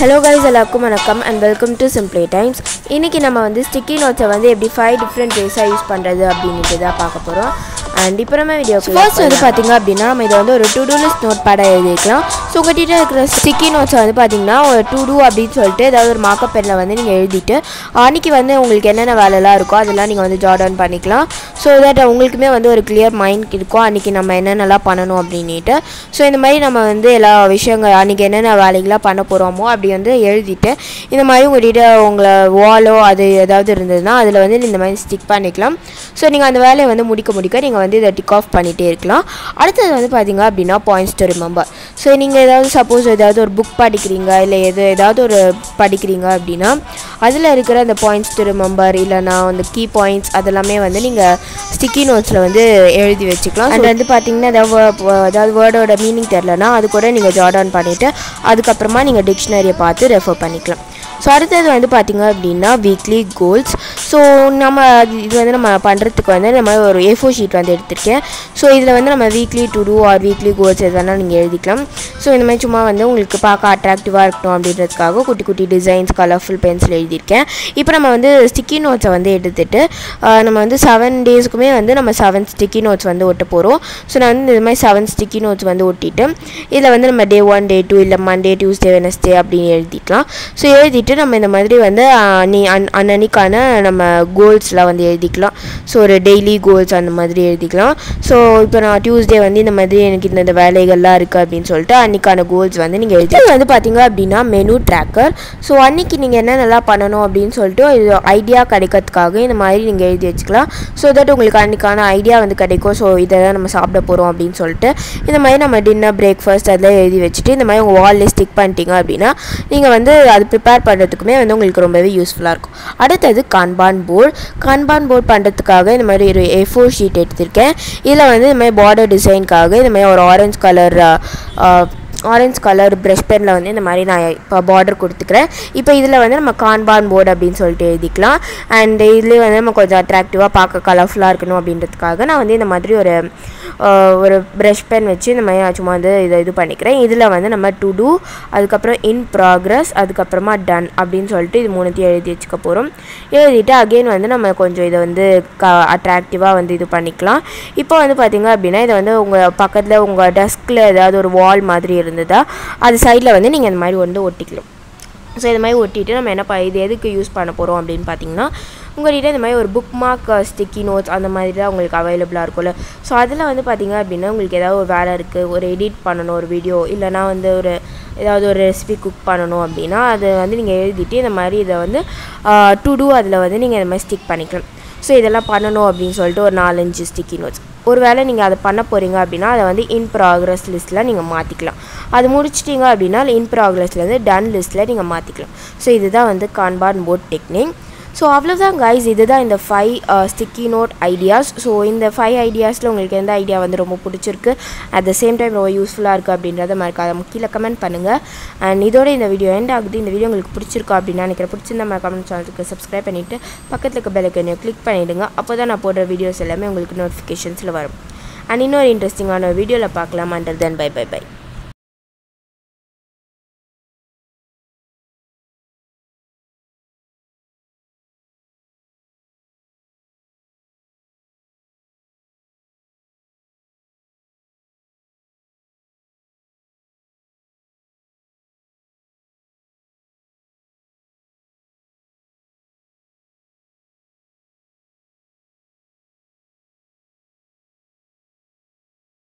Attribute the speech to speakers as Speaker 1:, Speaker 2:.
Speaker 1: hello guys எல்லாருக்கும் வணக்கம் and welcome to simply times இன்றைக்கி நம்ம வந்து ஸ்டிக்கி நோட்ஸை வந்து எப்படி ஃபைவ் டிஃப்ரெண்ட் வேஸாக யூஸ் பண்ணுறது அப்படின்ட்டு தான் பார்க்க போகிறோம் அண்ட் இப்போ நம்ம வீடியோ ஃபர்ஸ்ட் வந்து பார்த்திங்க அப்படின்னா நம்ம இதை வந்து ஒரு டு டூ லிஸ்ட் நோட் பேடாக எழுதிக்கலாம் ஸோ உங்கள்கிட்ட இருக்கிற ஸ்டிக்கி நோட்ஸை வந்து பார்த்திங்கன்னா ஒரு டு டூ அப்படின்னு சொல்லிட்டு ஏதாவது ஒரு மார்க்கப் பெனில் வந்து நீங்கள் எழுதிட்டு அன்றைக்கி வந்து உங்களுக்கு என்னென்ன வேலைலாம் இருக்கோ அதெல்லாம் நீங்கள் வந்து ஜாட் ஆன் பண்ணிக்கலாம் ஸோ தட் உங்களுக்குமே வந்து ஒரு கிளியர் மைண்ட் இருக்கும் அன்றைக்கி நம்ம என்னென்னலாம் பண்ணணும் அப்படின்ட்டு ஸோ இந்த மாதிரி நம்ம வந்து எல்லா விஷயங்கள் அன்றைக்கி என்னென்ன வேலைகளாக பண்ண போகிறோமோ அப்படி வந்து எழுதிட்டு இந்த மாதிரி உங்கள்கிட்ட உங்களை வாலோ அது ஏதாவது இருந்ததுன்னா அதில் வந்து இந்த மாதிரி ஸ்டிக் பண்ணிக்கலாம் ஸோ நீங்கள் அந்த வேலையை வந்து முடிக்க முடிக்க நீங்கள் வந்து இதை டிக் ஆஃப் பண்ணிகிட்டே இருக்கலாம் அடுத்தது வந்து பார்த்தீங்க அப்படின்னா பாயிண்ட்ஸ் டு ரிமெம்பர் ஸோ நீங்கள் ஏதாவது சப்போஸ் ஏதாவது ஒரு புக் படிக்கிறீங்க இல்லை எது ஏதாவது ஒரு படிக்கிறீங்க அப்படின்னா அதில் இருக்கிற அந்த பாயிண்ட்ஸ் டு ரிமெம்பர் இல்லைனா அந்த கீ பாயிண்ட்ஸ் அதெல்லாமே வந்து நீங்கள் ஸ்டிக்கி நோட்ஸில் வந்து எழுதி வச்சுக்கலாம் அண்ட் வந்து பார்த்தீங்கன்னா ஏதாவது wo- ஏதாவது வேர்டோட மீனிங் தெரிலனா அது கூட நீங்கள் ஜாட் ஆன் பண்ணிவிட்டு அதுக்கப்புறமா நீங்கள் டிக்ஷனரியை பார்த்து ரெஃபர் பண்ணிக்கலாம் ஸோ அடுத்தது வந்து பார்த்திங்க அப்படின்னா வீக்லி கோல்ஸ் ஸோ நம்ம அது- இது வந்து நம்ம பண்ணுறதுக்கு வந்து நம்ம ஒரு ஏ ஃபோர் ஷீட் வந்து எடுத்திருக்கேன் ஸோ இதில் வந்து நம்ம weekly to do or weekly goals எது வேணால் நீங்கள் எழுதிக்கலாம் ஸோ இந்த மாதிரி சும்மா வந்து உங்களுக்கு பார்க்க அட்ராக்டிவாக இருக்கட்டும் அப்படின்றதுக்காக குட்டி குட்டி டிசைன்ஸ் கலர்ஃபுல் பென்சில் எழுதியிருக்கேன் இப்போ நம்ம வந்து ஸ்டிக்கி நோட்ஸை வந்து எடுத்துட்டு ஆஹ், நம்ம வந்து செவன் டேஸ்க்குமே வந்து நம்ம செவன் ஸ்டிக்கி நோட்ஸ் வந்து ஒட்ட போகிறோம் ஸோ நான் வந்து இந்த மாதிரி செவன் ஸ்டிக்கி நோட்ஸ் வந்து ஒட்டிட்டு இதில் வந்து நம்ம டே ஒன் டே டூ இல்லை மண்டே டியூஸ்டே வெனஸ்டே அப்படின்னு எழுதிக்கலாம் ஸோ எழுதிட்டு நம்ம இந்த மாதிரி வந்து ஆஹ், நீ அன் அன்னன்னைக்கான நம்ம கோல்ஸ்லாம் வந்து எழுதிக்கலாம் ஸோ ஒரு டெய்லி கோல்ஸ் அந்த மாதிரி எழுதிக்கலாம் ஸோ இப்போ நான் டியூஸ்டே வந்து இந்த மாதிரி எனக்கு இந்த இந்த வேலைகள்லாம் இருக்குது அப்படின்னு சொல்லிட்டு அன்றைக்கான கோல்ஸ் வந்து நீங்கள் எழுதி இது வந்து பார்த்தீங்க அப்படின்னா மெனு ட்ராக்கர் ஸோ அன்றைக்கி நீங்கள் என்னென்னலாம் பண்ணணும் அப்படின்னு சொல்லிட்டு இது ஐடியா கிடைக்கிறதுக்காக இந்த மாதிரி நீங்கள் எழுதி வச்சுக்கலாம் ஸோ தட் உங்களுக்கு அன்றைக்கான ஐடியா வந்து கிடைக்கும் ஸோ இதை தான் நம்ம சாப்பிட போகிறோம் அப்படின்னு சொல்லிட்டு இந்த மாதிரி நம்ம டின்னர் பிரேக்ஃபாஸ்ட் அதெல்லாம் எழுதி வச்சுட்டு இந்த மாதிரி உங்கள் வால்லே ஸ்டிக் பண்ணிட்டீங்க அப்படின்னா நீங்கள் வந்து அது ப்ரிப்பேர் பண்ணுறதுக்குமே வந்து உங்களுக்கு ரொம்பவே யூஸ்ஃபுல்லாக இருக்கும் அடுத்தது கான்பான் போர்டு கான்பான் போர்டு பண்ணுறதுக்காக இந்த மாதிரி ஒரு ஏ ஃபோர் ஷீட் எடுத்திருக்கேன் இதில் வந்து இந்த மாதிரி பார்டர் டிசைனுக்காக இந்த மாதிரி ஒரு orange colour orange colour brush பெனில் வந்து இந்த மாதிரி நான் இப்போ பார்டர் கொடுத்துக்கிறேன் இப்போ இதில் வந்து நம்ம கான்பான் போர்டு அப்படின்னு சொல்லிட்டு எழுதிக்கலாம் அண்ட் இதுலேயே வந்து நம்ம கொஞ்சம் அட்ராக்டிவாக பார்க்க கலர்ஃபுல்லாக இருக்கணும் அப்படின்றதுக்காக நான் வந்து இந்த மாதிரி ஒரு ஆஹ், ஒரு ப்ரஷ் பென் வச்சு இந்த மாதிரி நான் சும்மா வந்து இதை இது பண்ணிக்கிறேன் இதில் வந்து நம்ம டு டூ அதுக்கப்புறம் இன் ப்ராக்ரஸ் அதுக்கப்புறமா டன் அப்படின்னு சொல்லிட்டு இது மூணுத்தையும் எழுதி வச்சுக்க போகிறோம் எழுதிட்டு அகெயின் வந்து நம்ம கொஞ்சம் இதை வந்து க அட்ராக்டிவாக வந்து இது பண்ணிக்கலாம் இப்போ வந்து பார்த்திங்க அப்படின்னா இதை வந்து உங்கள் பக்கத்தில் உங்கள் டெஸ்கில் ஏதாவது ஒரு வால் மாதிரி இருந்ததா அது சைடில் வந்து நீங்கள் இந்த மாதிரி வந்து ஒட்டிக்கலாம் ஸோ இது மாதிரி ஒட்டிட்டு நம்ம என்ன ப இது எதுக்கு யூஸ் பண்ண போகிறோம் அப்படின்னு பார்த்தீங்கன்னா உங்கள்கிட்ட இந்த மாதிரி ஒரு புக் மார்க் ஸ்டிக்கி நோட்ஸ் அந்த மாதிரி தான் உங்களுக்கு அவைலபிளாக இருக்கும்ல ஸோ அதில் வந்து பார்த்தீங்க அப்படின்னா உங்களுக்கு ஏதாவது ஒரு வேலை இருக்குது ஒரு எடிட் பண்ணணும் ஒரு வீடியோ இல்லைனா வந்து ஒரு ஏதாவது ஒரு ரெசிபி குக் பண்ணணும் அப்படின்னா அதை வந்து நீங்கள் எழுதிட்டு இந்த மாதிரி இதை வந்து டு டூ அதில் வந்து நீங்கள் இந்த மாதிரி ஸ்டிக் பண்ணிக்கலாம் ஸோ இதெல்லாம் பண்ணணும் அப்படின்னு சொல்லிட்டு ஒரு நாலஞ்சு ஸ்டிக்கி நோட்ஸ் ஒரு வேளை நீங்கள் அதை பண்ண போகிறீங்க அப்படின்னா அதை வந்து இன் ப்ராக்ரஸ் லிஸ்ட்டில் நீங்கள் மாற்றிக்கலாம் அது முடிச்சிட்டிங்க அப்படின்னா இன் ப்ராக்ரஸ்லேருந்து டன் லிஸ்ட்டில் நீங்கள் மாற்றிக்கலாம் ஸோ இதுதான் வந்து கான்பான் போர்ட் டெக்னிக் ஸோ அவ்வளோதான் கைஸ் இதுதான் இந்த five sticky note ideas so இந்த ஃபைவ் ஐடியாஸில் உங்களுக்கு எந்த ஐடியா வந்து ரொம்ப பிடிச்சிருக்கு அட் த சேம் டைம் ரொம்ப யூஸ்ஃபுல்லாக இருக்குது அப்படின்றத மறக்காத கீழே கமெண்ட் பண்ணுங்கள் அண்ட் இதோட இந்த வீடியோ எண்ட் ஆகுது இந்த வீடியோ உங்களுக்கு பிடிச்சிருக்கா அப்படின்னு நினைக்கிறேன் பிடிச்சிருந்தா மறக்காம சேனலுக்கு சப்ஸ்கிரைப் பண்ணிவிட்டு பக்கத்தில் இருக்க பெல்லைக்கனையும் கிளிக் பண்ணிவிடுங்க அப்போ தான் நான் போடுற வீடியோஸ் எல்லாமே உங்களுக்கு நோட்டிஃபிகேஷன்ஸில் வரும் அண்ட் இன்னொரு இன்ட்ரெஸ்டிங்கான வீடியோவில் பார்க்கலாம் until then bye bye by